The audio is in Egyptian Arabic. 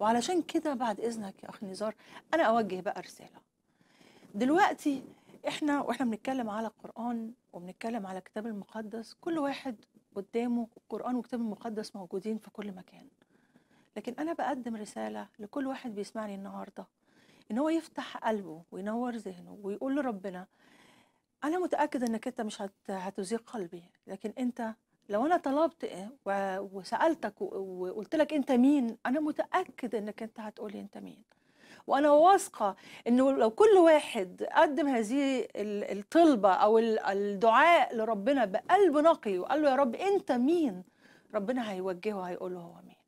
وعلشان كده بعد اذنك يا اخ نزار انا اوجه بقى رساله دلوقتي احنا واحنا بنتكلم على القران وبنتكلم على الكتاب المقدس كل واحد قدامه القران والكتاب المقدس موجودين في كل مكان لكن انا بقدم رساله لكل واحد بيسمعني النهارده ان هو يفتح قلبه وينور ذهنه ويقول لربنا انا متاكد انك انت مش هت- هتزيغ قلبي لكن انت لو انا طلبت إيه و- وسالتك و- وقلت لك انت مين انا متاكد انك انت هتقولي انت مين وانا واثقه انه لو كل واحد قدم هذه ال- الطلبه او ال- الدعاء لربنا بقلب نقي وقال له يا رب انت مين ربنا هيوجهه هيقول له هو مين